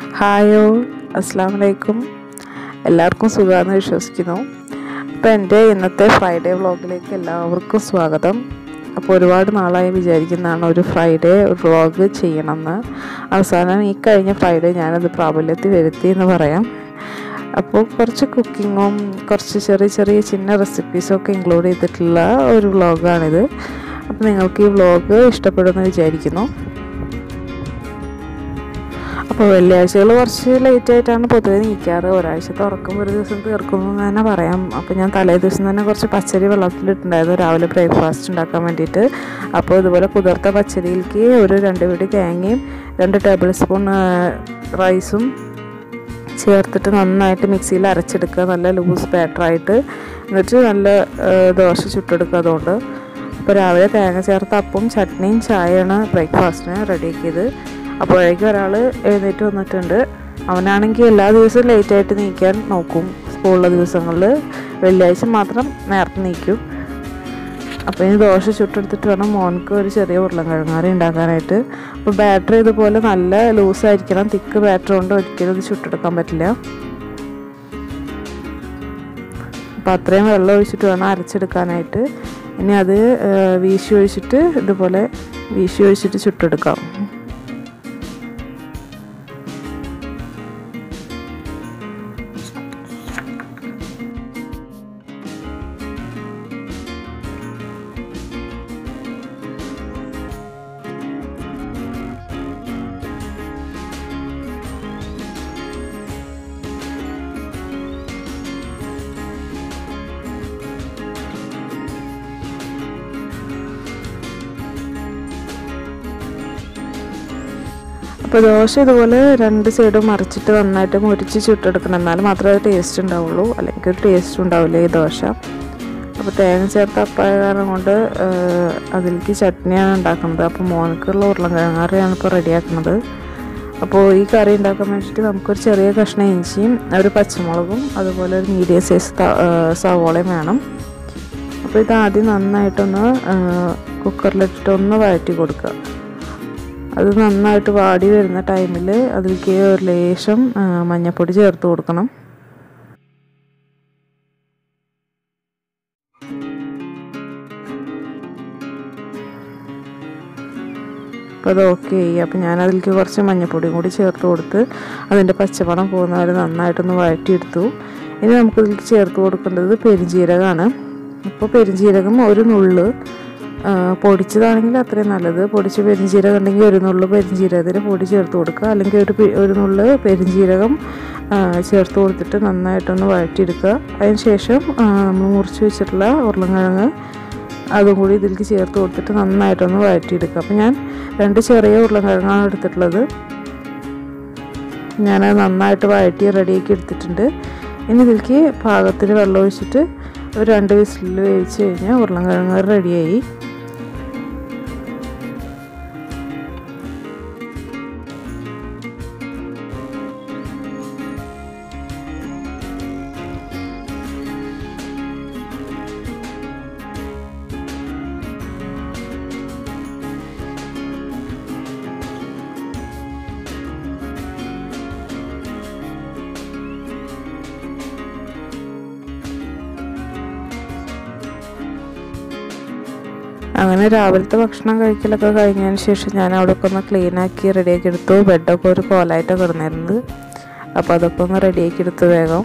ഹായോ അസ്സാം വലൈക്കും എല്ലാവർക്കും സുഖമാണെന്ന് വിശ്വസിക്കുന്നു അപ്പോൾ എൻ്റെ ഇന്നത്തെ ഫ്രൈഡേ വ്ളോഗിലേക്ക് എല്ലാവർക്കും സ്വാഗതം അപ്പോൾ ഒരുപാട് നാളായി വിചാരിക്കുന്നതാണ് ഒരു ഫ്രൈഡേ വ്ളോഗ് ചെയ്യണമെന്ന് അവസാനം ഈ കഴിഞ്ഞ ഫ്രൈഡേ ഞാനത് പ്രാബല്യത്തിൽ വരുത്തി എന്ന് പറയാം അപ്പോൾ കുറച്ച് കുക്കിങ്ങും കുറച്ച് ചെറിയ ചെറിയ ചിന്ന റെസിപ്പീസും ഒക്കെ ഇൻക്ലൂഡ് ചെയ്തിട്ടുള്ള ഒരു വ്ളോഗാണിത് അപ്പോൾ നിങ്ങൾക്ക് ഈ വ്ളോഗ് ഇഷ്ടപ്പെടുമെന്ന് വിചാരിക്കുന്നു അപ്പോൾ വെള്ളിയാഴ്ചകൾ കുറച്ച് ലേറ്റ് ആയിട്ടാണ് പൊതുവെ നീക്കാറ് ഒരാഴ്ച തുറക്കും ഒരു ദിവസം തീർക്കുന്നു എന്ന് തന്നെ പറയാം അപ്പോൾ ഞാൻ തലേ ദിവസം തന്നെ കുറച്ച് പച്ചരി വെള്ളത്തിലിട്ടുണ്ടായിരുന്നു രാവിലെ ബ്രേക്ക്ഫാസ്റ്റ് ഉണ്ടാക്കാൻ വേണ്ടിയിട്ട് അപ്പോൾ ഇതുപോലെ കുതിർത്ത പച്ചരിയിലേക്ക് ഒരു രണ്ട് പിടി തേങ്ങയും രണ്ട് ടേബിൾ സ്പൂൺ റൈസും ചേർത്തിട്ട് നന്നായിട്ട് മിക്സിയിൽ അരച്ചെടുക്കുക നല്ല ലൂസ് ബാറ്ററായിട്ട് എന്നിട്ട് നല്ല ദോശ ചുട്ടെടുക്കുക അതുകൊണ്ട് അപ്പോൾ രാവിലെ തേങ്ങ ചേർത്ത അപ്പവും ചട്നിയും ചായയാണ് ബ്രേക്ക്ഫാസ്റ്റിന് റെഡിയാക്കിയത് അപ്പോഴേക്കും ഒരാൾ എഴുന്നേറ്റ് വന്നിട്ടുണ്ട് അവനാണെങ്കിൽ എല്ലാ ദിവസവും ലേറ്റായിട്ട് നീക്കാൻ നോക്കും സ്കൂളിലെ ദിവസങ്ങളിൽ വെള്ളിയാഴ്ച മാത്രം നേരത്തെ നീക്കും അപ്പോൾ ഇനി ദോശ ചുട്ടെടുത്തിട്ട് വേണം മോൻക്ക് ഒരു ചെറിയ ഉരുളൻകിഴങ്ങാറി ഉണ്ടാക്കാനായിട്ട് അപ്പോൾ ബാറ്ററി ഇതുപോലെ നല്ല ലൂസായിരിക്കണം തിക്ക് ബാറ്റർ കൊണ്ട് ഒരിക്കലും ഇത് ചുട്ടെടുക്കാൻ പറ്റില്ല അപ്പോൾ അത്രയും വെള്ളം ഒഴിച്ചിട്ട് വേണം അരച്ചെടുക്കാനായിട്ട് ഇനി അത് വീശി ഒഴിച്ചിട്ട് ഇതുപോലെ വീശി ഒഴിച്ചിട്ട് ചുട്ടെടുക്കാം അപ്പോൾ ദോശ ഇതുപോലെ രണ്ട് സൈഡും മറിച്ചിട്ട് നന്നായിട്ട് മുരിച്ച് ചുട്ടെടുക്കണം എന്നാൽ മാത്രമേ അത് ടേസ്റ്റ് ഉണ്ടാവുള്ളൂ അല്ലെങ്കിൽ ഒരു ടേസ്റ്റ് ഉണ്ടാവില്ല ഈ ദോശ അപ്പോൾ തേങ്ങ ചേർത്ത അപ്പായ കാരണം കൊണ്ട് അതിലേക്ക് ചട്നിയാണ് ഉണ്ടാക്കുന്നത് അപ്പോൾ മോനക്കുള്ള ഉരുളൻകിഴങ്ങാറിയാണ് ഇപ്പോൾ റെഡിയാക്കുന്നത് അപ്പോൾ ഈ കറി ഉണ്ടാക്കാൻ വേണ്ടിയിട്ട് നമുക്കൊരു ചെറിയ കഷ്ണം ഇഞ്ചിയും ഒരു പച്ചമുളകും അതുപോലെ ഒരു മീഡിയം സൈസ് സവോളയും വേണം അപ്പോൾ ഇത് ആദ്യം നന്നായിട്ടൊന്ന് കുക്കറിലിട്ടിട്ട് ഒന്ന് വഴറ്റി കൊടുക്കുക അത് നന്നായിട്ട് വാടി വരുന്ന ടൈമിൽ അതിലേക്ക് ഒരു ലേശം മഞ്ഞൾപ്പൊടി ചേർത്ത് കൊടുക്കണം അപ്പോൾ അത് ഓക്കെ ആയി അപ്പോൾ ഞാൻ അതിലേക്ക് കുറച്ച് മഞ്ഞൾപ്പൊടിയും കൂടി ചേർത്ത് കൊടുത്ത് അതിൻ്റെ പച്ചമണം പോകുന്നവരെ നന്നായിട്ടൊന്ന് വഴറ്റിയെടുത്തു ഇനി നമുക്കിതിലേക്ക് ചേർത്ത് കൊടുക്കേണ്ടത് പെരുംജീരകമാണ് അപ്പോൾ പെരുംജീരകം ഒരു നുള്ള് പൊടിച്ചതാണെങ്കിൽ അത്രയും നല്ലത് പൊടിച്ച് പെരിഞ്ജീരകം ഉണ്ടെങ്കിൽ ഒരു നുള്ള് പെരിഞ്ജീരകത്തിന് പൊടി ചേർത്ത് കൊടുക്കുക അല്ലെങ്കിൽ ഒരു ഒരു നുള്ള് പെരിഞ്ജീരകം ചേർത്ത് കൊടുത്തിട്ട് നന്നായിട്ടൊന്ന് വഴറ്റിയെടുക്കുക അതിന് ശേഷം നമ്മൾ മുറിച്ച് വെച്ചിട്ടുള്ള ഉരുളൻകിഴങ്ങ് അതും കൂടി ഇതിലേക്ക് ചേർത്ത് കൊടുത്തിട്ട് നന്നായിട്ടൊന്ന് വഴറ്റിയെടുക്കുക അപ്പോൾ ഞാൻ രണ്ട് ചെറിയ ഉരുളൻകിഴങ്ങാണ് എടുത്തിട്ടുള്ളത് ഞാനത് നന്നായിട്ട് വഴറ്റി റെഡിയാക്കി എടുത്തിട്ടുണ്ട് ഇനി ഇതിലേക്ക് പാകത്തിന് വെള്ളം ഒഴിച്ചിട്ട് ഒരു രണ്ട് വിസിലിൽ വേവിച്ച് കഴിഞ്ഞാൽ ഉരുളൻകിഴങ്ങ് റെഡിയായി അങ്ങനെ രാവിലത്തെ ഭക്ഷണം കഴിക്കലൊക്കെ കഴിഞ്ഞതിന് ശേഷം ഞാൻ അവിടെയൊക്കെ ഒന്ന് ക്ലീനാക്കി റെഡിയാക്കി എടുത്തു ബെഡൊക്കെ ഒരു കോലായിട്ടാണ് കിടന്നിരുന്നത് അപ്പോൾ അതൊക്കെ ഒന്ന് റെഡിയാക്കി എടുത്തു വേഗം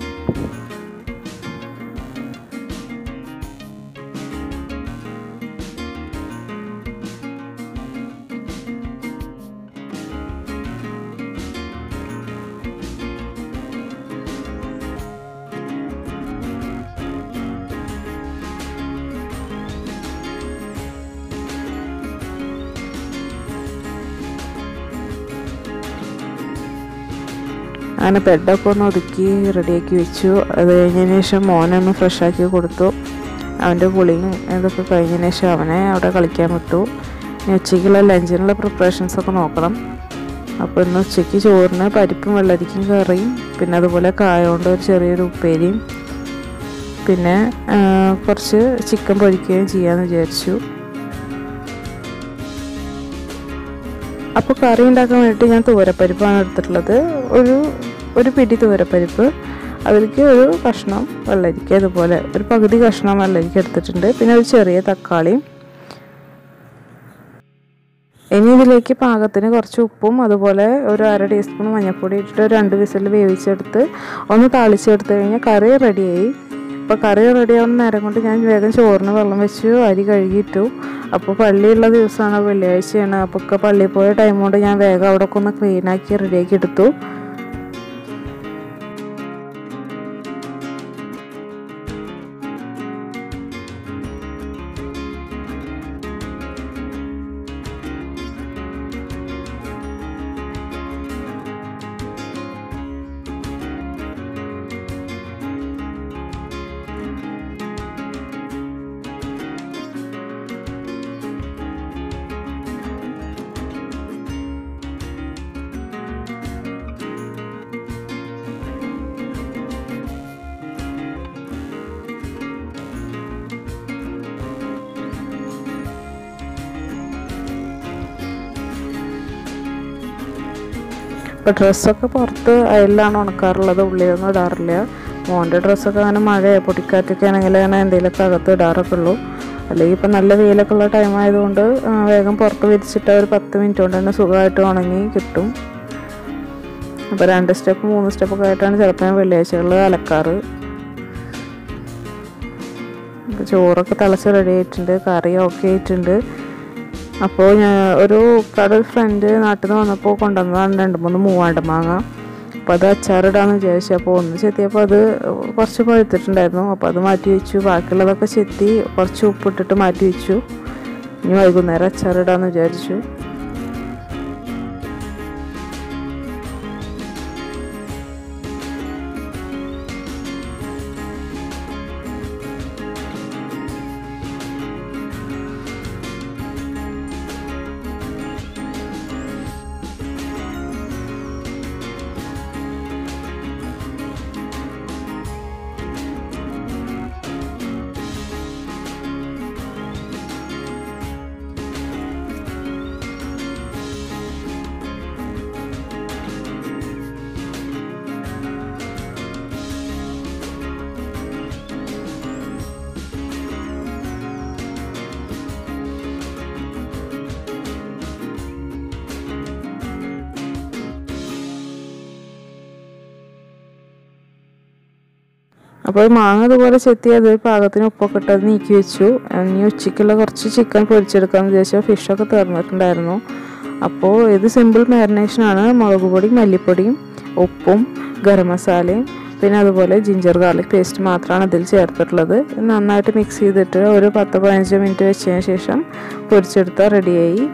അങ്ങനെ ബെഡൊക്കെ ഒന്ന് ഒതുക്കി റെഡിയാക്കി വെച്ചു അത് കഴിഞ്ഞതിന് ശേഷം മോനെ ഒന്ന് ഫ്രഷാക്കി കൊടുത്തു അവൻ്റെ കുളിയും ഇതൊക്കെ കഴിഞ്ഞതിന് ശേഷം അവനെ അവിടെ കളിക്കാൻ വിട്ടു ഇനി ഉച്ചയ്ക്കുള്ള ലഞ്ചിനുള്ള പ്രിപ്പറേഷൻസൊക്കെ നോക്കണം അപ്പോൾ ഇന്ന് ഉച്ചയ്ക്ക് ചോറിന് പരിപ്പും വെള്ളരിക്കും കറിയും പിന്നെ അതുപോലെ കായ കൊണ്ട് ഒരു ചെറിയൊരു ഉപ്പേരിയും പിന്നെ കുറച്ച് ചിക്കൻ പൊരിക്കുകയും ചെയ്യാമെന്ന് വിചാരിച്ചു അപ്പോൾ കറി ഉണ്ടാക്കാൻ വേണ്ടിയിട്ട് ഞാൻ തൂരപ്പരിപ്പാണ് എടുത്തിട്ടുള്ളത് ഒരു ഒരു പിടി തൂരപ്പരിപ്പ് അതിലേക്ക് ഒരു കഷ്ണം വെള്ളരിക്ക ഇതുപോലെ ഒരു പകുതി കഷ്ണം വെള്ളരിക്ക എടുത്തിട്ടുണ്ട് പിന്നെ ഒരു ചെറിയ തക്കാളിയും ഇനി ഇതിലേക്ക് പാകത്തിന് കുറച്ച് ഉപ്പും അതുപോലെ ഒരു അര ടീസ്പൂൺ മഞ്ഞൾപ്പൊടി ഇട്ടിട്ട് രണ്ട് വിസിൽ വേവിച്ചെടുത്ത് ഒന്ന് താളിച്ചെടുത്ത് കഴിഞ്ഞാൽ കറി റെഡിയായി അപ്പോൾ കറി റെഡിയാവുന്ന നേരം കൊണ്ട് ഞാൻ വേഗം ചോറിന് വെള്ളം വെച്ച് അരി കഴുകിയിട്ടു അപ്പോൾ പള്ളിയുള്ള ദിവസമാണ് വെള്ളിയാഴ്ചയാണ് അപ്പോൾ ഒക്കെ പള്ളിയിൽ പോയ ടൈം കൊണ്ട് ഞാൻ വേഗം അവിടെ ഒക്കെ ഒന്ന് ക്ലീനാക്കി റെഡിയാക്കി എടുത്തു ഇപ്പോൾ ഡ്രസ്സൊക്കെ പുറത്ത് അയലിലാണ് ഉണക്കാറുള്ളത് ഉള്ളിലൊന്നും ഇടാറില്ല മോൻ്റെ ഡ്രസ്സൊക്കെ അങ്ങനെ മഴ പൊടിക്കാറ്റൊക്കെ ആണെങ്കിൽ അങ്ങനെ എന്തെങ്കിലുമൊക്കെ അകത്ത് ഇടാറൊക്കെ ഉള്ളൂ അല്ലെങ്കിൽ ഇപ്പം നല്ല വെയിലൊക്കെ ഉള്ള ടൈം ആയതുകൊണ്ട് ആ, വേഗം പുറത്ത് വിരിച്ചിട്ട് ഒരു പത്ത് മിനിറ്റ് കൊണ്ട് തന്നെ സുഖമായിട്ട് ഉണങ്ങി കിട്ടും അപ്പോൾ രണ്ട് സ്റ്റെപ്പ് മൂന്ന് സ്റ്റെപ്പൊക്കെ ആയിട്ടാണ് ചിലപ്പോൾ ഞാൻ വെള്ളിയാഴ്ചകളിൽ അലക്കാറ് ഇപ്പോൾ ചോറൊക്കെ തിളച്ച് റെഡി ആയിട്ടുണ്ട് കറി ഓക്കെ ആയിട്ടുണ്ട് അപ്പോൾ ഞാൻ ഒരു കട ഫ്രണ്ട് നാട്ടിൽ നിന്ന് വന്നപ്പോൾ കൊണ്ടുവന്നതാണ് രണ്ട് മൂന്ന് മൂവാണ്ട മാങ്ങ അപ്പോൾ അത് അച്ചാറിടാന്ന് വിചാരിച്ചു അപ്പോൾ ഒന്ന് ചെത്തിയപ്പോൾ അത് കുറച്ച് പഴുത്തിട്ടുണ്ടായിരുന്നു അപ്പോൾ അത് മാറ്റി വെച്ചു ബാക്കിയുള്ളതൊക്കെ ചെത്തി കുറച്ച് ഉപ്പിട്ടിട്ട് മാറ്റി വെച്ചു ഇനി വൈകുന്നേരം അച്ചാറിടാന്ന് വിചാരിച്ചു അപ്പോൾ മാങ്ങ ഇതുപോലെ ചെത്തി അത് പാകത്തിന് ഉപ്പൊക്കെ ഇട്ട് അത് നീക്കി വെച്ചു ഇനി ഉച്ചയ്ക്കുള്ള കുറച്ച് ചിക്കൻ പൊരിച്ചെടുക്കാമെന്ന് വിചാരിച്ചു ഫിഷൊക്കെ തീർന്നിട്ടുണ്ടായിരുന്നു അപ്പോൾ ഇത് സിമ്പിൾ മാരിനേഷനാണ് മുളക് പൊടിയും മല്ലിപ്പൊടിയും ഉപ്പും ഗരം മസാലയും പിന്നെ അതുപോലെ ജിഞ്ചർ ഗാർലിക് പേസ്റ്റ് മാത്രമാണ് ഇതിൽ ചേർത്തിട്ടുള്ളത് ഇത് നന്നായിട്ട് മിക്സ് ചെയ്തിട്ട് ഒരു പത്ത് പതിനഞ്ച് മിനിറ്റ് വെച്ചതിന് ശേഷം പൊരിച്ചെടുത്താൽ റെഡിയായി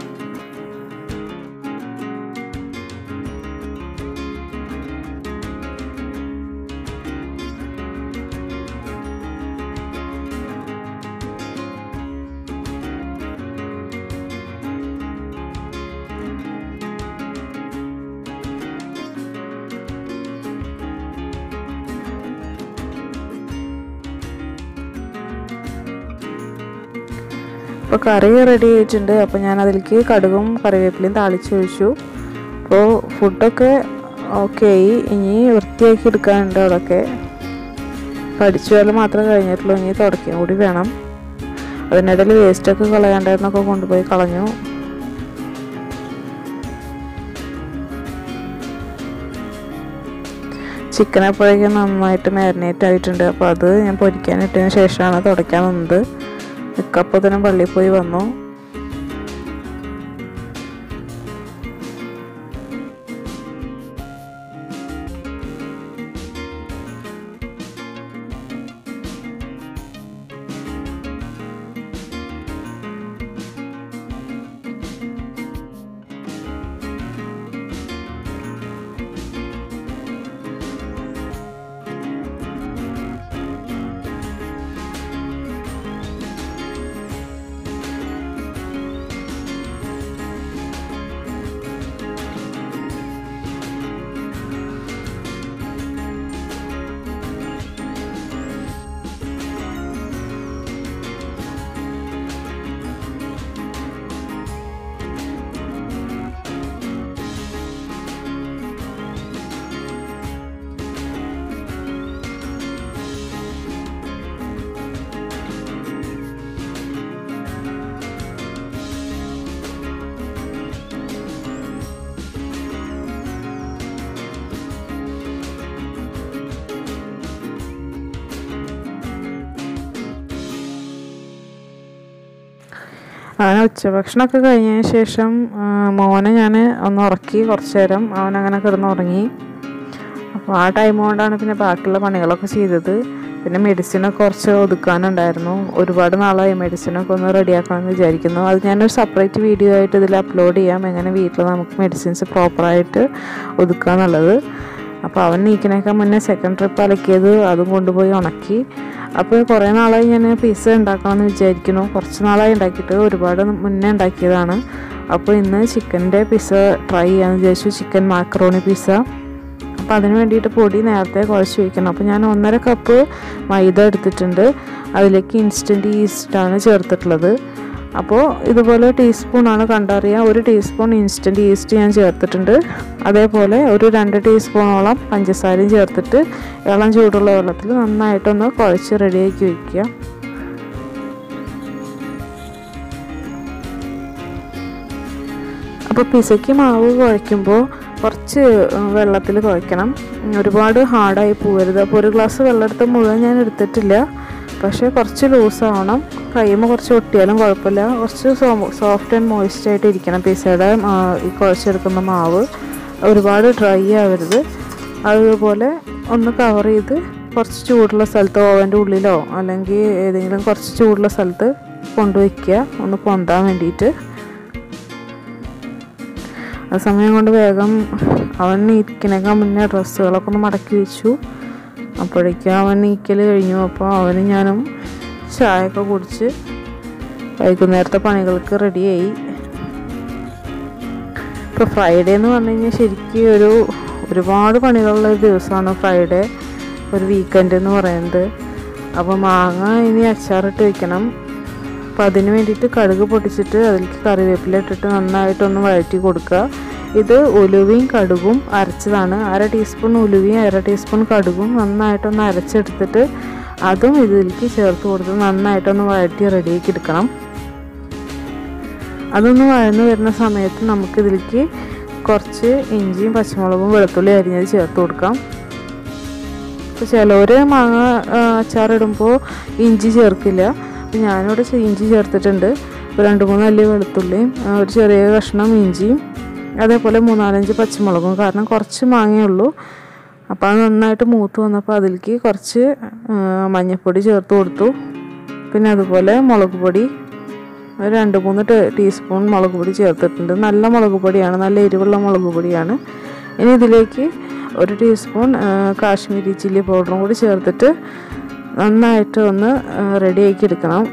അപ്പോൾ കറി റെഡി ആയിട്ടുണ്ട് അപ്പോൾ ഞാൻ അതിലേക്ക് കടുകും കറിവേപ്പിലയും താളിച്ച് ഒഴിച്ചു അപ്പോൾ ഫുഡൊക്കെ ഓക്കെ ആയി ഇനി വൃത്തിയാക്കി എടുക്കാനുണ്ട് അതൊക്കെ പഠിച്ചു വേല മാത്രമേ കഴിഞ്ഞിട്ടുള്ളൂ ഇനി തുടയ്ക്കാൻ കൂടി വേണം അതിനിടയിൽ വേസ്റ്റൊക്കെ കളയാണ്ടായിരുന്നൊക്കെ കൊണ്ടുപോയി കളഞ്ഞു ചിക്കൻ അപ്പോഴേക്കും നന്നായിട്ട് മാരിനേറ്റ് ആയിട്ടുണ്ട് അപ്പോൾ അത് ഞാൻ പൊരിക്കാനിട്ടതിന് ശേഷമാണ് തുടയ്ക്കാൻ നിന്നത് ഇക്കപ്പത്തിനും പള്ളിയിൽ പോയി വന്നു അങ്ങനെ ഉച്ചഭക്ഷണമൊക്കെ കഴിഞ്ഞതിന് ശേഷം ആ, മോനെ ഞാൻ ഒന്ന് ഉറക്കി കുറച്ച് നേരം അവൻ അങ്ങനെ കിടന്ന് ഉറങ്ങി അപ്പോൾ ആ ടൈം കൊണ്ടാണ് പിന്നെ ബാക്കിയുള്ള പണികളൊക്കെ ചെയ്തത് പിന്നെ മെഡിസിനൊക്കെ കുറച്ച് ഒതുക്കാനുണ്ടായിരുന്നു ഒരുപാട് നാളായി മെഡിസിനൊക്കെ ഒന്ന് റെഡിയാക്കണമെന്ന് വിചാരിക്കുന്നു അത് ഞാനൊരു സെപ്പറേറ്റ് വീഡിയോ ആയിട്ട് ഇതിൽ അപ്ലോഡ് ചെയ്യാം എങ്ങനെ വീട്ടിൽ നമുക്ക് മെഡിസിൻസ് പ്രോപ്പറായിട്ട് ഒതുക്കുക എന്നുള്ളത് അപ്പോൾ അവൻ നീക്കിനേക്കാൾ മുന്നേ സെക്കൻഡ് ട്രിപ്പ് അലക്കിയത് അതും കൊണ്ടുപോയി ഉണക്കി അപ്പോൾ കുറേ നാളായി ഞാൻ പിസ്സ ഉണ്ടാക്കണമെന്ന് വിചാരിക്കുന്നു കുറച്ച് നാളായി ഉണ്ടാക്കിയിട്ട് ഒരുപാട് മുന്നേ ഉണ്ടാക്കിയതാണ് അപ്പോൾ ഇന്ന് ചിക്കൻ്റെ പിസ്സ ട്രൈ ചെയ്യാമെന്ന് വിചാരിച്ചു ചിക്കൻ മാക്രോണി പിസ്സ അപ്പോൾ അതിന് വേണ്ടിയിട്ട് പൊടി നേരത്തെ കുഴച്ച് വയ്ക്കണം അപ്പോൾ ഞാൻ ഒന്നര കപ്പ് മൈദ എടുത്തിട്ടുണ്ട് അതിലേക്ക് ഇൻസ്റ്റൻറ്റ് ഈസ്റ്റാണ് ചേർത്തിട്ടുള്ളത് അപ്പോൾ ഇതുപോലെ ടീസ്പൂണാണ് കണ്ടറിയുക ഒരു ടീസ്പൂൺ ഇൻസ്റ്റൻറ്റ് ഈസ്റ്റ് ഞാൻ ചേർത്തിട്ടുണ്ട് അതേപോലെ ഒരു രണ്ട് ടീസ്പൂണോളം പഞ്ചസാരയും ചേർത്തിട്ട് ഇളം ചൂടുള്ള വെള്ളത്തിൽ നന്നായിട്ടൊന്ന് കുഴച്ച് റെഡിയാക്കി വയ്ക്കുക അപ്പോൾ പിസയ്ക്ക് മാവ് കുഴയ്ക്കുമ്പോൾ കുറച്ച് വെള്ളത്തിൽ കുഴയ്ക്കണം ഒരുപാട് ഹാർഡായി പോകരുത് അപ്പോൾ ഒരു ഗ്ലാസ് വെള്ളം എടുത്ത് മുഴുവൻ ഞാൻ എടുത്തിട്ടില്ല പക്ഷേ കുറച്ച് ലൂസാവണം കയ്യുമ്പോൾ കുറച്ച് ഒട്ടിയാലും കുഴപ്പമില്ല കുറച്ച് സോഫ്റ്റ് ആൻഡ് മോയിസ്റ്റ് ആയിട്ട് ഇരിക്കണം പിസയുടെ ഈ കുഴച്ചെടുക്കുന്ന മാവ് ഒരുപാട് ഡ്രൈ ആവരുത് അതുപോലെ ഒന്ന് കവർ ചെയ്ത് കുറച്ച് ചൂടുള്ള സ്ഥലത്ത് ഓവൻ്റെ ഉള്ളിലോ അല്ലെങ്കിൽ ഏതെങ്കിലും കുറച്ച് ചൂടുള്ള സ്ഥലത്ത് കൊണ്ടുവയ്ക്കുക ഒന്ന് പൊന്താൻ വേണ്ടിയിട്ട് ആ സമയം കൊണ്ട് വേഗം അവൻ നീക്കിനേക്കാൾ മുന്നേ ഡ്രസ്സുകളൊക്കെ ഒന്ന് മടക്കി വെച്ചു അപ്പോഴേക്കും അവൻ നീക്കൽ കഴിഞ്ഞു അപ്പോൾ അവന് ഞാനും ചായയൊക്കെ കുടിച്ച് വൈകുന്നേരത്തെ പണികൾക്ക് റെഡിയായി ഇപ്പോൾ ഫ്രൈഡേ എന്ന് പറഞ്ഞു കഴിഞ്ഞാൽ ശരിക്കും ഒരു ഒരുപാട് പണികളുള്ള ഒരു ദിവസമാണ് ഫ്രൈഡേ ഒരു വീക്കെൻഡ് എന്ന് പറയുന്നത് അപ്പോൾ മാങ്ങ ഇനി അച്ചാറിട്ട് വെക്കണം അപ്പോൾ അതിന് വേണ്ടിയിട്ട് കടുക് പൊട്ടിച്ചിട്ട് അതിലേക്ക് കറിവേപ്പില ഇട്ടിട്ട് നന്നായിട്ടൊന്ന് വഴറ്റി കൊടുക്കുക ഇത് ഉലുവയും കടുകും അരച്ചതാണ് അര ടീസ്പൂൺ ഉലുവയും അര ടീസ്പൂൺ കടുകും നന്നായിട്ടൊന്ന് അരച്ചെടുത്തിട്ട് അതും ഇതിലേക്ക് ചേർത്ത് കൊടുത്ത് നന്നായിട്ടൊന്ന് വഴറ്റി റെഡിയാക്കി എടുക്കണം അതൊന്ന് വഴന്ന് വരുന്ന സമയത്ത് നമുക്ക് ഇതിലേക്ക് കുറച്ച് ഇഞ്ചിയും പച്ചമുളകും വെളുത്തുള്ളി അരിഞ്ഞത് ചേർത്ത് കൊടുക്കാം ഇപ്പോൾ ചിലവർ മാങ്ങ അച്ചാറിടുമ്പോൾ ഇഞ്ചി ചേർക്കില്ല അപ്പോൾ ഞാനിവിടെ ഇഞ്ചി ചേർത്തിട്ടുണ്ട് ഇപ്പോൾ രണ്ട് മൂന്ന് അല്ലി വെളുത്തുള്ളിയും ഒരു ചെറിയ കഷ്ണം ഇഞ്ചിയും അതേപോലെ മൂന്നാലഞ്ച് പച്ചമുളകും കാരണം കുറച്ച് മാങ്ങയേ ഉള്ളൂ അപ്പോൾ അത് നന്നായിട്ട് മൂത്ത് വന്നപ്പോൾ അതിലേക്ക് കുറച്ച് മഞ്ഞൾപ്പൊടി ചേർത്ത് കൊടുത്തു പിന്നെ അതുപോലെ മുളക് പൊടി ഒരു രണ്ട് മൂന്ന് ടീസ്പൂൺ മുളക് പൊടി ചേർത്തിട്ടുണ്ട് നല്ല മുളക് പൊടിയാണ് നല്ല എരിവുള്ള മുളക് പൊടിയാണ് ഇനി ഇതിലേക്ക് ഒരു ടീസ്പൂൺ കാശ്മീരി ചില്ലി പൗഡറും കൂടി ചേർത്തിട്ട് നന്നായിട്ട് ഒന്ന് റെഡിയാക്കി എടുക്കണം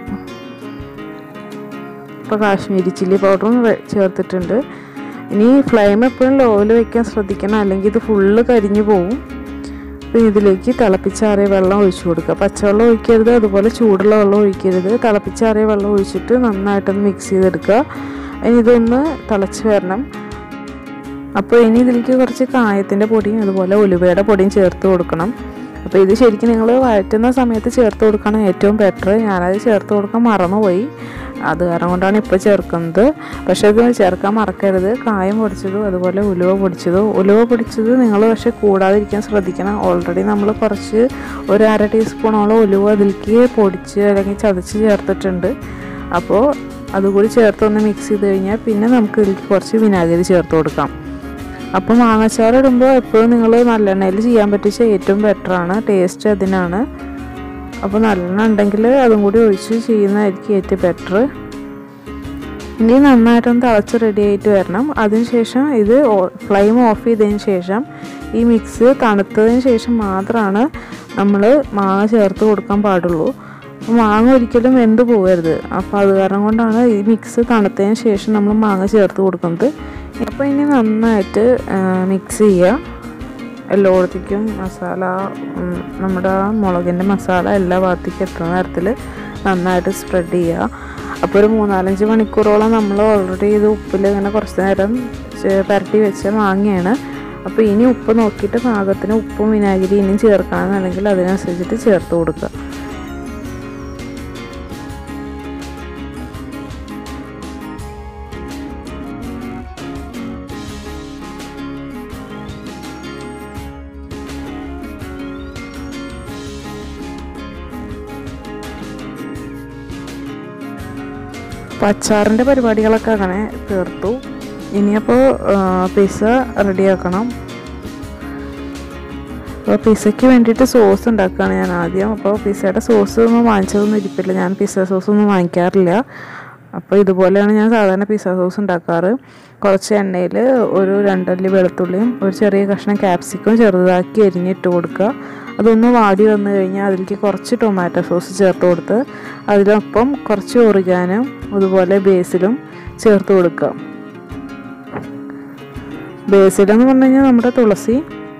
ഇപ്പോൾ കാശ്മീരി ചില്ലി പൗഡറും ചേർത്തിട്ടുണ്ട് ഇനി ഫ്ലെയിം എപ്പോഴും ലോയിൽ വെക്കാൻ ശ്രദ്ധിക്കണം അല്ലെങ്കിൽ ഇത് ഫുള്ള് കരിഞ്ഞു പോവും അപ്പോൾ ഇതിലേക്ക് തിളപ്പിച്ചാറിയ വെള്ളം ഒഴിച്ചു കൊടുക്കുക പച്ചവെള്ളം ഒഴിക്കരുത് അതുപോലെ ചൂടുള്ള വെള്ളം ഒഴിക്കരുത് തിളപ്പിച്ചാറിയ വെള്ളം ഒഴിച്ചിട്ട് നന്നായിട്ടൊന്ന് മിക്സ് ചെയ്തെടുക്കുക ഇനി ഇതൊന്ന് തിളച്ച് വരണം അപ്പോൾ ഇനി ഇതിലേക്ക് കുറച്ച് കായത്തിൻ്റെ പൊടിയും അതുപോലെ ഉലുവയുടെ പൊടിയും ചേർത്ത് കൊടുക്കണം അപ്പോൾ ഇത് ശരിക്കും നിങ്ങൾ വഴറ്റുന്ന സമയത്ത് ചേർത്ത് കൊടുക്കണം ഏറ്റവും ബെറ്റർ ഞാനത് ചേർത്ത് കൊടുക്കാൻ മറന്നുപോയി അത് കാരണം കൊണ്ടാണ് ഇപ്പോൾ ചേർക്കുന്നത് പക്ഷേ ഇത് ചേർക്കാൻ മറക്കരുത് കായം പൊടിച്ചതും അതുപോലെ ഉലുവ പൊടിച്ചതും ഉലുവ പൊടിച്ചത് നിങ്ങൾ പക്ഷേ കൂടാതിരിക്കാൻ ശ്രദ്ധിക്കണം ഓൾറെഡി നമ്മൾ കുറച്ച് ഒരു അര ടീസ്പൂണോളം ഉലുവ അതിലേക്ക് പൊടിച്ച് അല്ലെങ്കിൽ ചതച്ച് ചേർത്തിട്ടുണ്ട് അപ്പോൾ അതുകൂടി ചേർത്തൊന്ന് മിക്സ് ചെയ്ത് കഴിഞ്ഞാൽ പിന്നെ നമുക്ക് ഇതിലേക്ക് കുറച്ച് വിനാഗിരി ചേർത്ത് കൊടുക്കാം അപ്പോൾ മാങ്ങാച്ചാർ ഇടുമ്പോൾ എപ്പോഴും നിങ്ങൾ നല്ലെണ്ണയിൽ ചെയ്യാൻ പറ്റിച്ച ഏറ്റവും ബെറ്ററാണ് ടേസ്റ്റ് അതിനാണ് അപ്പോൾ നല്ലെണ്ണ ഉണ്ടെങ്കിൽ അതും കൂടി ഒഴിച്ച് ചെയ്യുന്നതായിരിക്കും ഏറ്റവും ബെറ്റർ ഇനി നന്നായിട്ടൊന്ന് തിളച്ച് റെഡി ആയിട്ട് വരണം അതിനുശേഷം ഇത് ഫ്ലെയിം ഓഫ് ചെയ്തതിന് ശേഷം ഈ മിക്സ് തണുത്തതിന് ശേഷം മാത്രമാണ് നമ്മൾ മാങ്ങ ചേർത്ത് കൊടുക്കാൻ പാടുള്ളൂ മാങ്ങ ഒരിക്കലും വെന്ത് പോകരുത് അപ്പോൾ അത് കാരണം കൊണ്ടാണ് ഈ മിക്സ് തണുത്തതിന് ശേഷം നമ്മൾ മാങ്ങ ചേർത്ത് കൊടുക്കുന്നത് അപ്പോൾ ഇനി നന്നായിട്ട് മിക്സ് ചെയ്യുക എല്ലായിടത്തേക്കും മസാല നമ്മുടെ മുളകിൻ്റെ മസാല എല്ലാ ഭാഗത്തേക്കും എത്തുന്ന തരത്തിൽ നന്നായിട്ട് സ്പ്രെഡ് ചെയ്യുക അപ്പോൾ ഒരു മൂന്നാലഞ്ച് മണിക്കൂറോളം നമ്മൾ ഓൾറെഡി ഇത് ഉപ്പിൽ ഇങ്ങനെ കുറച്ച് നേരം പുരട്ടി വെച്ച മാങ്ങയാണ് അപ്പോൾ ഇനി ഉപ്പ് നോക്കിയിട്ട് പാകത്തിന് ഉപ്പും വിനാഗിരി ഇനിയും ചേർക്കണമെന്നുണ്ടെങ്കിൽ അതിനനുസരിച്ചിട്ട് ചേർത്ത് കൊടുക്കുക അപ്പോൾ അച്ചാറിൻ്റെ പരിപാടികളൊക്കെ അങ്ങനെ തീർത്തു ഇനിയപ്പോൾ പിസ്സ റെഡിയാക്കണം അപ്പോൾ പിസ്സയ്ക്ക് വേണ്ടിയിട്ട് സോസ് ഉണ്ടാക്കുകയാണ് ഞാൻ ആദ്യം അപ്പോൾ പിസ്സയുടെ സോസ് ഒന്നും വാങ്ങിച്ചതൊന്നും ഇരിപ്പില്ല ഞാൻ പിസ്സ സോസ് ഒന്നും വാങ്ങിക്കാറില്ല അപ്പോൾ ഇതുപോലെയാണ് ഞാൻ സാധാരണ പിസ്സ സോസ് ഉണ്ടാക്കാറ് കുറച്ച് എണ്ണയിൽ ഒരു രണ്ടല്ലി വെളുത്തുള്ളിയും ഒരു ചെറിയ കഷ്ണം ക്യാപ്സിക്കും ചെറുതാക്കി എരിഞ്ഞിട്ട് കൊടുക്കുക അതൊന്ന് വാടി വന്നു കഴിഞ്ഞാൽ അതിലേക്ക് കുറച്ച് ടൊമാറ്റോ സോസ് ചേർത്ത് കൊടുത്ത് അതിനൊപ്പം കുറച്ച് ഒറിഗാനും അതുപോലെ ബേസിലും ചേർത്ത് കൊടുക്കുക ബേസിലെന്ന് പറഞ്ഞു കഴിഞ്ഞാൽ നമ്മുടെ തുളസി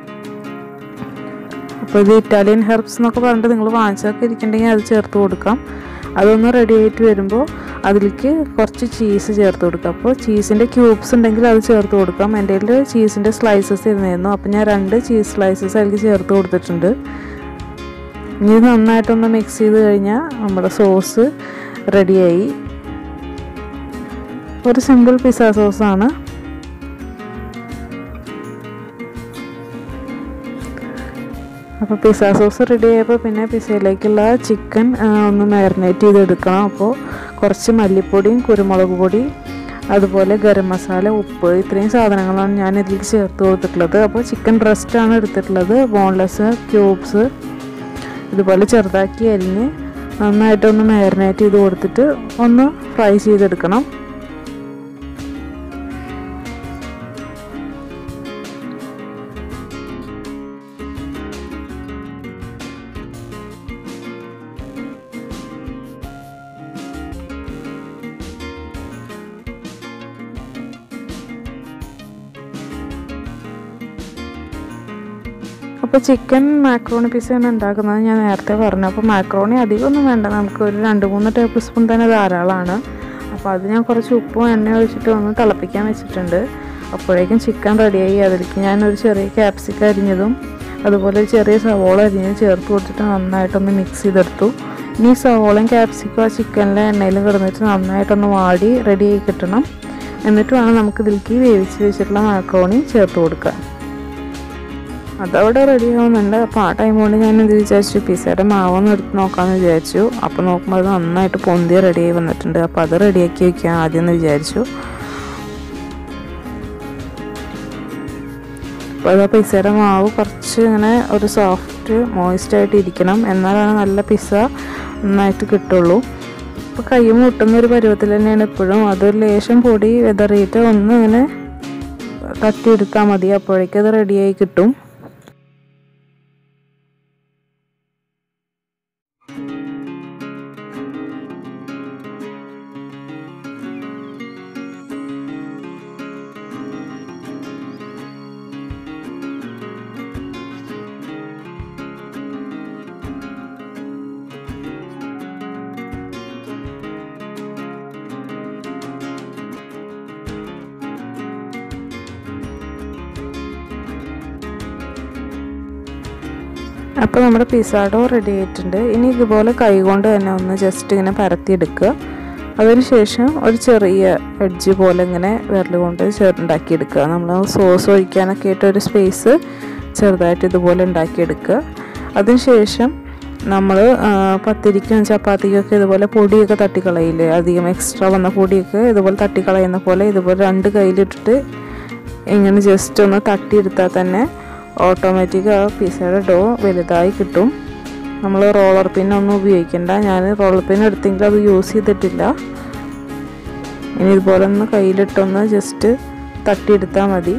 അപ്പോൾ ഇത് ഇറ്റാലിയൻ ഹെർബ്സ് എന്നൊക്കെ പറഞ്ഞിട്ട് നിങ്ങൾ വാങ്ങിച്ചൊക്കെ ഇരിക്കുന്നുണ്ടെങ്കിൽ അത് ചേർത്ത് കൊടുക്കാം അതൊന്ന് റെഡി ആയിട്ട് വരുമ്പോൾ അതിലേക്ക് കുറച്ച് ചീസ് ചേർത്ത് കൊടുക്കാം അപ്പോൾ ചീസിൻ്റെ ക്യൂബ്സ് ഉണ്ടെങ്കിൽ അത് ചേർത്ത് കൊടുക്കാം എൻ്റെ കയ്യിൽ ചീസിൻ്റെ സ്ലൈസസ് ഇരുന്നായിരുന്നു അപ്പോൾ ഞാൻ രണ്ട് ചീസ് സ്ലൈസസ് അതിലേക്ക് ചേർത്ത് കൊടുത്തിട്ടുണ്ട് ഇനി ഇത് നന്നായിട്ടൊന്ന് മിക്സ് ചെയ്ത് കഴിഞ്ഞാൽ നമ്മുടെ സോസ് റെഡിയായി ഒരു സിമ്പിൾ പിസ്സ സോസാണ് അപ്പോൾ പിസ്സ സോസ് റെഡി ആയപ്പോൾ പിന്നെ പിസ്സയിലേക്കുള്ള ചിക്കൻ ഒന്ന് മാരിനേറ്റ് ചെയ്തെടുക്കണം അപ്പോൾ കുറച്ച് മല്ലിപ്പൊടിയും കുരുമുളക് പൊടി അതുപോലെ ഗരം മസാല ഉപ്പ് ഇത്രയും സാധനങ്ങളാണ് ഞാൻ ഇതിലേക്ക് ചേർത്ത് കൊടുത്തിട്ടുള്ളത് അപ്പോൾ ചിക്കൻ ബ്രസ്റ്റാണ് എടുത്തിട്ടുള്ളത് ബോൺലെസ് ക്യൂബ്സ് ഇതുപോലെ ചെറുതാക്കി അരിഞ്ഞ് നന്നായിട്ടൊന്ന് മാരിനേറ്റ് ചെയ്ത് കൊടുത്തിട്ട് ഒന്ന് ഫ്രൈ ചെയ്തെടുക്കണം അപ്പോൾ ചിക്കൻ മാക്രോണി പിസ്സയാണ് ഉണ്ടാക്കുന്നത് ഞാൻ നേരത്തെ പറഞ്ഞു അപ്പോൾ മാക്രോണി അധികമൊന്നും വേണ്ട നമുക്ക് ഒരു രണ്ട് മൂന്ന് ടേബിൾ സ്പൂൺ തന്നെ ധാരാളമാണ് അപ്പോൾ അത് ഞാൻ കുറച്ച് ഉപ്പും എണ്ണ ഒഴിച്ചിട്ട് ഒന്ന് തിളപ്പിക്കാൻ വെച്ചിട്ടുണ്ട് അപ്പോഴേക്കും ചിക്കൻ റെഡിയായി അതിലേക്ക് ഞാനൊരു ചെറിയ ക്യാപ്സിക്ക അരിഞ്ഞതും അതുപോലെ ഒരു ചെറിയ സവോള അരിഞ്ഞത് ചേർത്ത് കൊടുത്തിട്ട് നന്നായിട്ടൊന്ന് മിക്സ് ചെയ്തെടുത്തു ഇനി സവോളയും ക്യാപ്സിക്കും ആ ചിക്കനിലെ എണ്ണയിലും കിടന്നിട്ട് നന്നായിട്ടൊന്ന് വാടി റെഡിയായി കിട്ടണം എന്നിട്ട് വേണം നമുക്ക് ഇതിലേക്ക് വേവിച്ച് വെച്ചിട്ടുള്ള മാക്രോണി ചേർത്ത് കൊടുക്കാൻ അതവിടെ റെഡി ആവുന്നുണ്ട് അപ്പോൾ ആ ടൈം കൊണ്ട് ഞാൻ ഇത് വിചാരിച്ചു പിസയുടെ മാവൊന്ന് എടുത്ത് നോക്കാമെന്ന് വിചാരിച്ചു അപ്പോൾ നോക്കുമ്പോൾ അത് നന്നായിട്ട് പൊന്തി റെഡിയായി വന്നിട്ടുണ്ട് അപ്പോൾ അത് റെഡിയാക്കി വയ്ക്കാം ആദ്യം എന്ന് വിചാരിച്ചു അപ്പോൾ അത് പിസയുടെ മാവ് കുറച്ച് ഇങ്ങനെ ഒരു സോഫ്റ്റ് മോയിസ്റ്റ് ആയിട്ട് ഇരിക്കണം എന്നാലാണ് നല്ല പിസ്സ നന്നായിട്ട് കിട്ടുള്ളൂ അപ്പോൾ കൈ മുട്ടുന്ന ഒരു പരുവത്തിൽ തന്നെയാണ് എപ്പോഴും അതൊരു ലേശം പൊടി വിതറിയിട്ട് ഒന്ന് ഇങ്ങനെ തട്ടിയെടുത്താൽ മതി അപ്പോഴേക്കും അത് റെഡിയായി കിട്ടും അപ്പോൾ നമ്മുടെ പിസ്സാഡോ റെഡി ആയിട്ടുണ്ട് ഇനി ഇതുപോലെ കൈകൊണ്ട് തന്നെ ഒന്ന് ജസ്റ്റ് ഇങ്ങനെ പരത്തിയെടുക്കുക അതിനുശേഷം ഒരു ചെറിയ എഡ്ജ് പോലെ ഇങ്ങനെ വിരൽ കൊണ്ട് ഉണ്ടാക്കിയെടുക്കുക നമ്മൾ സോസ് ഒഴിക്കാനൊക്കെ ആയിട്ട് ഒരു സ്പേസ് ചെറുതായിട്ട് ഇതുപോലെ ഉണ്ടാക്കിയെടുക്കുക അതിനുശേഷം നമ്മൾ പത്തിരിക്കും ചപ്പാത്തിക്കും ഒക്കെ ഇതുപോലെ പൊടിയൊക്കെ തട്ടിക്കളയില്ലേ അധികം എക്സ്ട്രാ വന്ന പൊടിയൊക്കെ ഇതുപോലെ തട്ടിക്കളയുന്ന പോലെ ഇതുപോലെ രണ്ട് കയ്യിലിട്ടിട്ട് ഇങ്ങനെ ജസ്റ്റ് ഒന്ന് തട്ടിയെടുത്താൽ തന്നെ ഓട്ടോമാറ്റിക് ആ പിസയുടെ ഡോ വലുതായി കിട്ടും നമ്മൾ റോളർ പിന്നൊന്നും ഉപയോഗിക്കണ്ട ഞാൻ റോളർ പിൻ എടുത്തെങ്കിൽ അത് യൂസ് ചെയ്തിട്ടില്ല ഇനി ഇതുപോലെ ഒന്ന് കയ്യിലിട്ടൊന്ന് ജസ്റ്റ് തട്ടിയെടുത്താൽ മതി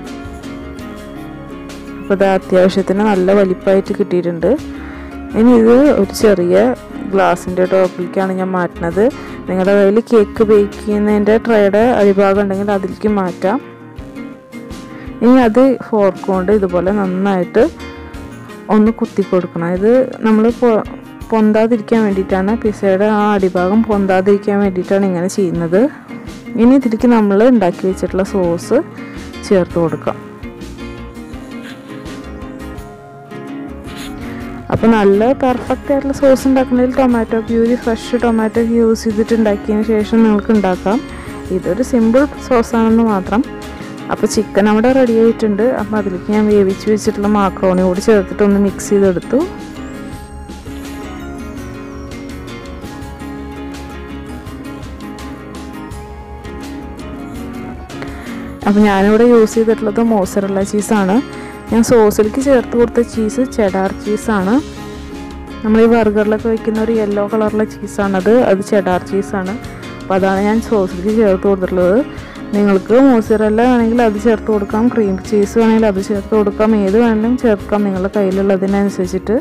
അപ്പോൾ ഇത് അത്യാവശ്യത്തിന് നല്ല വലിപ്പമായിട്ട് കിട്ടിയിട്ടുണ്ട് ഇനി ഇത് ഒരു ചെറിയ ഗ്ലാസിൻ്റെ ടോപ്പിലേക്കാണ് ഞാൻ മാറ്റുന്നത് നിങ്ങളുടെ കയ്യിൽ കേക്ക് ബേക്ക് ചെയ്യുന്നതിൻ്റെ ട്രേയുടെ അടിഭാഗം ഉണ്ടെങ്കിൽ അതിലേക്ക് മാറ്റാം ഇനി അത് ഫോർക്ക് കൊണ്ട് ഇതുപോലെ നന്നായിട്ട് ഒന്ന് കുത്തി കൊടുക്കണം ഇത് നമ്മൾ പൊന്താതിരിക്കാൻ വേണ്ടിയിട്ടാണ് പിസയുടെ ആ അടിഭാഗം പൊന്താതിരിക്കാൻ വേണ്ടിയിട്ടാണ് ഇങ്ങനെ ചെയ്യുന്നത് ഇനി ഇതിലേക്ക് നമ്മൾ ഉണ്ടാക്കി വെച്ചിട്ടുള്ള സോസ് ചേർത്ത് കൊടുക്കാം അപ്പോൾ നല്ല പെർഫെക്റ്റ് ആയിട്ടുള്ള സോസ് ഉണ്ടാക്കുന്നതിൽ tomato puree fresh tomato use ചെയ്തിട്ട് ഉണ്ടാക്കിയതിന് ശേഷം നിങ്ങൾക്ക് ഉണ്ടാക്കാം ഇതൊരു സിമ്പിൾ സോസാണെന്ന് മാത്രം അപ്പോൾ ചിക്കൻ അവിടെ റെഡി ആയിട്ടുണ്ട് അപ്പോൾ അതിലേക്ക് ഞാൻ വേവിച്ച് വെച്ചിട്ടുള്ള മാക്രോണി കൂടി ചേർത്തിട്ട് ഒന്ന് മിക്സ് ചെയ്തെടുത്തു അപ്പോൾ ഞാനിവിടെ യൂസ് ചെയ്തിട്ടുള്ളത് മോസറല്ല ചീസാണ് ഞാൻ സോസിലേക്ക് ചേർത്ത് കൊടുത്ത ചീസ് ചെഡാർ ചീസാണ് നമ്മൾ ഈ ബർഗറിലൊക്കെ വയ്ക്കുന്ന ഒരു യെല്ലോ കളറിലെ ചീസാണത് അത് ചെഡാർ ചീസാണ് അപ്പോൾ അതാണ് ഞാൻ സോസിലേക്ക് ചേർത്ത് കൊടുത്തിട്ടുള്ളത് നിങ്ങൾക്ക് മോസറല്ല വേണമെങ്കിൽ അത് ചേർത്ത് കൊടുക്കാം ക്രീം ചീസ് വേണമെങ്കിൽ അത് ചേർത്ത് കൊടുക്കാം ഏത് വേണമെങ്കിലും ചേർക്കാം നിങ്ങളുടെ കയ്യിലുള്ളതിനനുസരിച്ചിട്ട്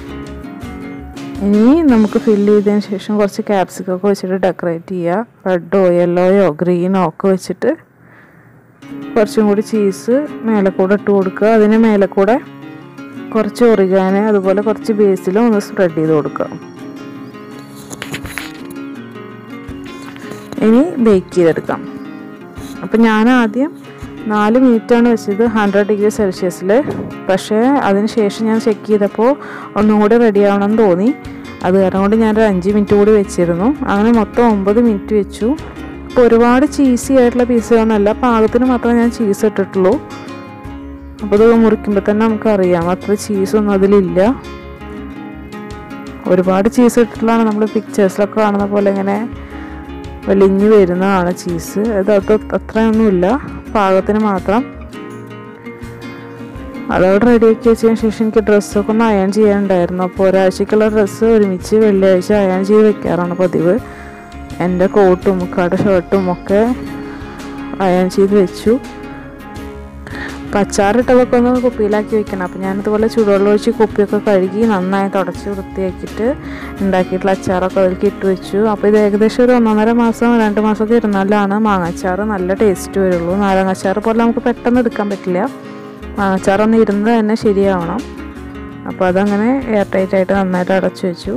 ഇനി നമുക്ക് ഫില്ല് ചെയ്തതിന് ശേഷം കുറച്ച് ക്യാപ്സിക്കൊക്കെ വെച്ചിട്ട് ഡെക്കറേറ്റ് ചെയ്യുക റെഡോ യെല്ലോയോ ഗ്രീനോ ഒക്കെ വെച്ചിട്ട് കുറച്ചും കൂടി ചീസ് മേലെ കൂടെ ഇട്ട് കൊടുക്കുക അതിന് മേലെ കൂടെ കുറച്ച് ഒറിഗാന് അതുപോലെ കുറച്ച് ബേസിലും ഒന്ന് സ്പ്രെഡ് ചെയ്ത് കൊടുക്കുക ഇനി ബേക്ക് ചെയ്തെടുക്കാം അപ്പം ഞാൻ ആദ്യം നാല് മിനിറ്റാണ് വെച്ചത് ഹൺഡ്രഡ് ഡിഗ്രി സെൽഷ്യസിൽ പക്ഷേ അതിന് ശേഷം ഞാൻ ചെക്ക് ചെയ്തപ്പോൾ ഒന്നും കൂടി റെഡി ആവണമെന്ന് തോന്നി അത് കാരണം കൊണ്ട് ഞാനൊരു അഞ്ച് മിനിറ്റ് കൂടി വെച്ചിരുന്നു അങ്ങനെ മൊത്തം ഒമ്പത് മിനിറ്റ് വെച്ചു അപ്പോൾ ഒരുപാട് ചീസി ആയിട്ടുള്ള പീസുകളൊന്നുമല്ല പാകത്തിന് മാത്രമേ ഞാൻ ചീസ് ഇട്ടിട്ടുള്ളൂ അപ്പോൾ ഇത് മുറിക്കുമ്പോൾ തന്നെ നമുക്കറിയാം അത്ര ചീസൊന്നും അതിലില്ല ഒരുപാട് ചീസ് ഇട്ടിട്ടുള്ളതാണ് നമ്മൾ പിക്ചേഴ്സിലൊക്കെ കാണുന്ന പോലെ ഇങ്ങനെ വെളിഞ്ഞ് വരുന്നതാണ് ചീസ് അത് അത് അത്രയൊന്നുമില്ല പാകത്തിന് മാത്രം അതവിടെ റെഡിയാക്കി വെച്ചതിന് ശേഷം എനിക്ക് ഡ്രസ്സൊക്കെ ഒന്ന് അയൺ ചെയ്യാനുണ്ടായിരുന്നു അപ്പോൾ ഒരാഴ്ചക്കുള്ള ഡ്രസ്സ് ഒരുമിച്ച് വെള്ളിയാഴ്ച അയൺ ചെയ്ത് വെക്കാറാണ് പതിവ് എൻ്റെ കോട്ടും മുക്കാട് ഷർട്ടും ഒക്കെ അയൺ ചെയ്ത് വെച്ചു അപ്പോൾ അച്ചാറിട്ടതൊക്കെ ഒന്ന് കുപ്പിയിലാക്കി വെക്കണം അപ്പോൾ ഞാനിതുപോലെ ചൂടുവെള്ളം ഒഴിച്ച് കുപ്പിയൊക്കെ കഴുകി നന്നായി തുടച്ച് വൃത്തിയാക്കിയിട്ട് ഉണ്ടാക്കിയിട്ടുള്ള അച്ചാറൊക്കെ അതിലേക്ക് ഇട്ട് വെച്ചു അപ്പോൾ ഇത് ഏകദേശം ഒരു ഒന്നൊന്നര മാസം രണ്ട് മാസമൊക്കെ ഇരുന്നാലാണ് മാങ്ങാച്ചാറ് നല്ല ടേസ്റ്റ് വരുള്ളൂ നാരങ്ങാച്ചാറ് പോലെ നമുക്ക് പെട്ടെന്ന് എടുക്കാൻ പറ്റില്ല മാങ്ങാച്ചാറൊന്ന് ഇരുന്ന് തന്നെ ശരിയാവണം അപ്പോൾ അതങ്ങനെ എയർ ടൈറ്റ് ആയിട്ട് നന്നായിട്ട് അടച്ചു വെച്ചു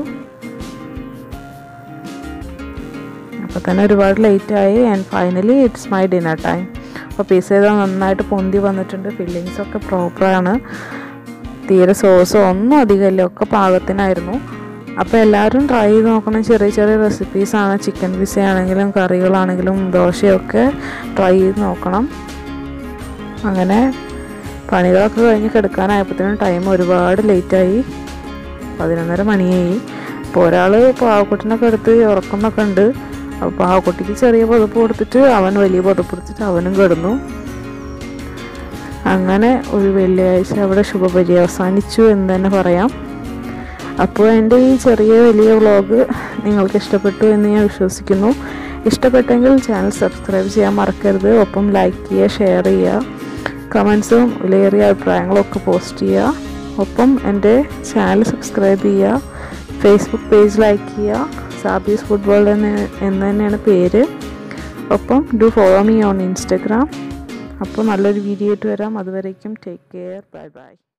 അപ്പോൾ തന്നെ ഒരുപാട് ലേറ്റായി and finally it's my dinner time അപ്പോൾ പീസ് ചെയ്താൽ നന്നായിട്ട് പൊന്തി വന്നിട്ടുണ്ട് ഫില്ലിങ്സ് ഒക്കെ പ്രോപ്പറാണ് തീരെ സോസോ ഒന്നും അധികമില്ല ഒക്കെ പാകത്തിനായിരുന്നു അപ്പോൾ എല്ലാവരും ട്രൈ ചെയ്ത് നോക്കണം ചെറിയ ചെറിയ റെസിപ്പീസാണ് ചിക്കൻ പിസ ആണെങ്കിലും കറികളാണെങ്കിലും ദോശയൊക്കെ ട്രൈ ചെയ്ത് നോക്കണം അങ്ങനെ പണികളൊക്കെ കഴിഞ്ഞ് കിടക്കാനായപ്പോഴത്തേനും ടൈം ഒരുപാട് ലേറ്റായി പതിനൊന്നര മണിയായി അപ്പോൾ ഒരാൾ പാവക്കുട്ടിനൊക്കെ എടുത്ത് ഉറക്കുന്നൊക്കെ ഉണ്ട് അപ്പോൾ പാവക്കുട്ടിക്ക് ചെറിയ പുതപ്പ് കൊടുത്തിട്ട് അവൻ വലിയ പുതപ്പ് കൊടുത്തിട്ട് അവനും കിടന്നു അങ്ങനെ ഒരു വെള്ളിയാഴ്ച അവിടെ ശുഭപര്യവസാനിച്ചു എന്ന് തന്നെ പറയാം അപ്പോൾ എൻ്റെ ഈ ചെറിയ വലിയ വ്ളോഗ് നിങ്ങൾക്ക് ഇഷ്ടപ്പെട്ടു എന്ന് ഞാൻ വിശ്വസിക്കുന്നു ഇഷ്ടപ്പെട്ടെങ്കിൽ ചാനൽ സബ്സ്ക്രൈബ് ചെയ്യാൻ മറക്കരുത് ഒപ്പം ലൈക്ക് ചെയ്യുക ഷെയർ ചെയ്യുക കമൻസും വിലയേറിയ അഭിപ്രായങ്ങളും ഒക്കെ പോസ്റ്റ് ചെയ്യുക ഒപ്പം എൻ്റെ ചാനൽ സബ്സ്ക്രൈബ് ചെയ്യുക ഫേസ്ബുക്ക് പേജ് ലൈക്ക് ചെയ്യുക സാബീസ് ഫുട്ബോൾ എന്ന് എന്ന് തന്നെയാണ് പേര് ഒപ്പം do follow me on Instagram അപ്പോൾ നല്ലൊരു വീഡിയോ ആയിട്ട് വരാം അതുവരേക്കും ടേക്ക് കെയർ ബൈ ബൈ